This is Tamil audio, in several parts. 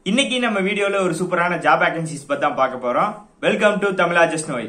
இன்னைக்கு நம்ம வீடியோல ஒரு சூப்பரான ஜாப் வேகன்சிஸ் பத்தி தான் பார்க்க போறோம் வெல்கம் டு தமிழா ஜஸ்ட் நோய்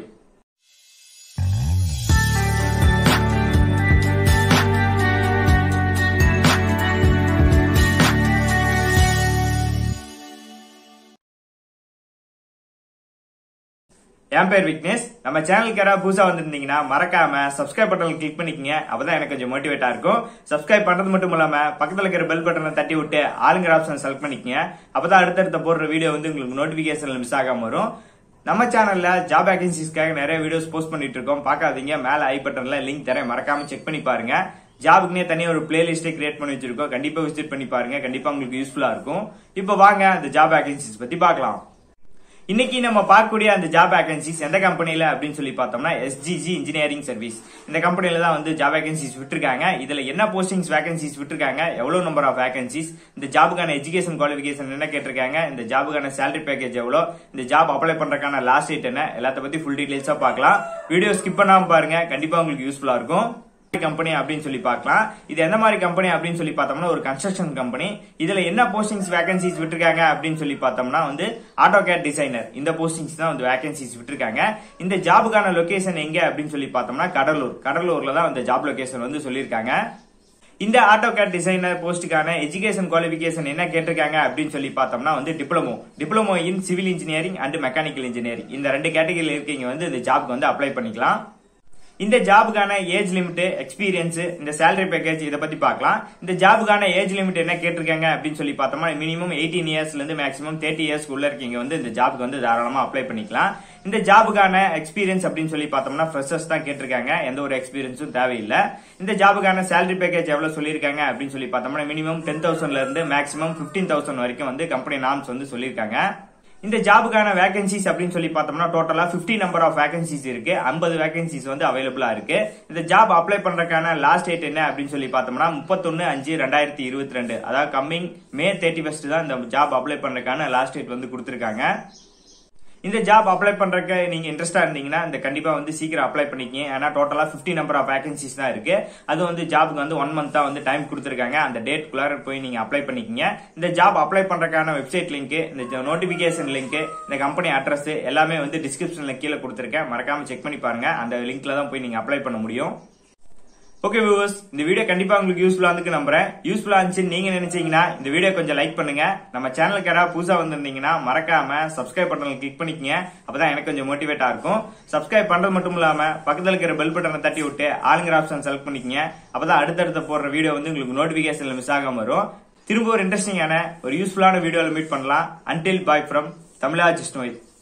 என் பேர் விக்னேஷ் நம்ம சேனலுக்கு யாராவது புதுசா வந்திருந்தீங்கன்னா மறக்காம சப்ஸ்கிரைப் பட்டன் கிளிக் பண்ணிக்கங்க அப்பதான் எனக்கு கொஞ்சம் மோட்டிவேட்டா இருக்கும் சப்ஸ்கிரைப் பண்றது மட்டும் இல்லாம பக்கத்துல இருக்கிற பெல் பட்டனை தட்டி விட்டு ஆளுங்கிற ஆப்ஷன் செலக்ட் பண்ணிக்கங்க அப்பதான் அடுத்தடுத்த போடுற வீடியோ வந்து உங்களுக்கு நோட்டிபிகேஷன்ல மிஸ் ஆகாம வரும் நம்ம சேனல்ல ஜாப் வேகன்சிஸ்க்காக நிறைய வீடியோஸ் போஸ்ட் பண்ணிட்டு இருக்கோம் பார்க்காதீங்க மேல ஐ பட்டன்ல லிங்க் தரேன் மறக்காம செக் பண்ணி பாருங்க ஜாபுக்குனே தனியா ஒரு பிளேலிஸ்டே கிரியேட் பண்ணி வச்சிருக்கோம் கண்டிப்பா விசிட் பண்ணி பாருங்க கண்டிப்பா உங்களுக்கு யூஸ்ஃபுல்லா இருக்கும் இப்போ வாங்க அந்த ஜாப் வேகன்சிஸ் பத்தி பார்க்கலாம் இன்னைக்கு நம்ம பார்க்கக்கூடிய அந்த ஜாப் வேகன்சிஸ் எந்த கம்பெனில அப்படின்னு சொல்லி பார்த்தோம்னா எஸ்ஜிஜி இன்ஜினியரிங் சர்வீஸ் இந்த கம்பெனில தான் வந்து ஜாப் வேகன்சிஸ் விட்டுருக்காங்க இதுல என்ன போஸ்டிங்ஸ் வேகன்சிஸ் விட்டுருக்காங்க எவ்வளவு நம்பர் ஆஃப் வேகன்சிஸ் இந்த ஜாபுக்கான எஜுகேஷன் குவாலிஃபிகேஷன் என்ன கேட்டிருக்காங்க இந்த ஜாபுக்கான சேலரி பேக்கேஜ் எவ்வளோ இந்த ஜாப் அப்ளை பண்றதுக்கான லாஸ்ட் டேட் என்ன எல்லாத்த பத்தி ஃபுல் டீடைல்ஸா பார்க்கலாம் வீடியோ ஸ்கிப் பண்ணாம பாருங்க கண்டிப்பா உங்களுக்கு யூஸ்ஃபுல்லா இருக்கும் கம்பெனி அப்படின்னு சொல்லி பார்க்கலாம் இது எந்த மாதிரி கம்பெனி அப்படின்னு சொல்லி பார்த்தோம்னா ஒரு கன்ஸ்ட்ரக்ஷன் கம்பெனி இதுல என்ன போஸ்டிங்ஸ் வேகன்சிஸ் விட்டுருக்காங்க அப்படின்னு சொல்லி பார்த்தோம்னா வந்து ஆட்டோ கேட் டிசைனர் இந்த போஸ்டிங்ஸ் தான் வந்து வேகன்சிஸ் விட்டுருக்காங்க இந்த ஜாபுக்கான லொகேஷன் எங்க அப்படின்னு சொல்லி பார்த்தோம்னா கடலூர் கடலூர்ல தான் இந்த ஜாப் லொகேஷன் வந்து சொல்லியிருக்காங்க இந்த ஆட்டோ கேட் டிசைனர் போஸ்டுக்கான எஜுகேஷன் குவாலிபிகேஷன் என்ன கேட்டிருக்காங்க அப்படின்னு சொல்லி பார்த்தோம்னா வந்து diploma diploma in civil engineering and mechanical engineering இந்த ரெண்டு கேட்டகரியில் இருக்கீங்க வந்து இந்த ஜாப்க்கு வந்து அப்ளை பண்ணிக்கலாம் இந்த ஜாபுக்கான ஏஜ் லிமிட் எக்ஸ்பீரியன்ஸ் இந்த சேலரி பேக்கேஜ் இதை பத்தி பார்க்கலாம் இந்த ஜாபுக்கான ஏஜ் லிமிட் என்ன கேட்டிருக்காங்க அப்படின்னு சொல்லி பார்த்தோம்னா மினிமம் எயிட்டீன் இயர்ஸ்ல இருந்து மேக்ஸிமம் தேர்ட்டி இயர்ஸ் உள்ள இருக்கீங்க வந்து இந்த ஜாபுக்கு வந்து தாராளமா அப்ளை பண்ணிக்கலாம் இந்த ஜாபுக்கான எக்ஸ்பீரியன்ஸ் அப்படின்னு சொல்லி பார்த்தோம்னா ஃப்ரெஷர்ஸ் தான் கேட்டிருக்காங்க எந்த ஒரு எக்ஸ்பீரியன்ஸும் தேவையில்லை இந்த ஜாபுக்கான சேலரி பேக்கேஜ் எவ்வளவு சொல்லியிருக்காங்க அப்படின்னு சொல்லி பார்த்தோம்னா மினிமம் டென் தௌசண்ட்ல இருந்து மேக்ஸிமம் பிப்டீன் தௌசண்ட் வரைக்கும் வந்து கம்பெனி நாம்ஸ் வந்து சொல்லியிருக்காங்க இந்த ஜாபுக்கான வேகன்சிஸ் அப்படின்னு சொல்லி பார்த்தோம்னா டோட்டலா 50 நம்பர் ஆஃப் வேகன்சிஸ் இருக்கு 50 வேகன்சிஸ் வந்து அவைலபிளா இருக்கு இந்த ஜாப் அப்ளை பண்றதுக்கான லாஸ்ட் டேட் என்ன அப்படின்னு சொல்லி பார்த்தோம்னா முப்பத்தொன்னு அஞ்சு ரெண்டாயிரத்தி இருபத்தி ரெண்டு அதாவது கம்மிங் மே தேர்ட்டி ஃபர்ஸ்ட் தான் இந்த ஜாப் அப்ளை பண்றதுக்கான லாஸ்ட் டேட் வந்து கொடுத்துருக்காங்க இந்த ஜாப் அப்ளை பண்றதுக்கு நீங்க இன்ட்ரெஸ்டா இருந்தீங்கன்னா இந்த கண்டிப்பா வந்து சீக்கிரம் அப்ளை பண்ணிக்கங்க ஏன்னா டோட்டலா 50 நம்பர் ஆஃப் வேகன்சிஸ் தான் இருக்கு அது வந்து ஜாப்க்கு வந்து ஒன் மந்த் தான் வந்து டைம் கொடுத்துருக்காங்க அந்த டேட் குள்ளார போய் நீங்க அப்ளை பண்ணிக்கங்க இந்த ஜாப் அப்ளை பண்றதுக்கான வெப்சைட் லிங்க் இந்த நோட்டிபிகேஷன் லிங்க் இந்த கம்பெனி அட்ரஸ் எல்லாமே வந்து டிஸ்கிரிப்ஷன்ல கீழே கொடுத்துருக்கேன் மறக்காம செக் பண்ணி பாருங்க அந்த லிங்க்ல தான் போய் நீங்க அப்ளை பண்ண முடியும் ஓகே வியூவர்ஸ் இந்த வீடியோ கண்டிப்பா உங்களுக்கு யூஸ்ஃபுல்லா இருக்கு நம்புறேன் யூஸ்ஃபுல்லா இருந்துச்சு நீங்க நினைச்சீங்கன்னா இந்த வீடியோ கொஞ்சம் லைக் பண்ணுங்க நம்ம சேனலுக்கு யாராவது புதுசா வந்திருந்தீங்கன்னா மறக்காம சப்ஸ்கிரைப் பட்டனை கிளிக் பண்ணிக்கங்க அப்பதான் எனக்கு கொஞ்சம் மோட்டிவேட்டா இருக்கும் சப்ஸ்கிரைப் பண்றது மட்டும் இல்லாம பக்கத்துல இருக்கிற பெல் பட்டனை தட்டி விட்டு ஆளுங்கிற ஆப்ஷன் செலக்ட் பண்ணிக்கங்க அப்பதான் அடுத்தடுத்த போடுற வீடியோ வந்து உங்களுக்கு நோட்டிபிகேஷன்ல மிஸ் ஆகாம வரும் திரும்ப ஒரு இன்ட்ரெஸ்டிங்கான ஒரு யூஸ்ஃபுல்லான வீடியோல மீட் பண்ணலாம் அன்டில் பாய் ஃப்ரம் தமிழா ஜிஸ்னோய்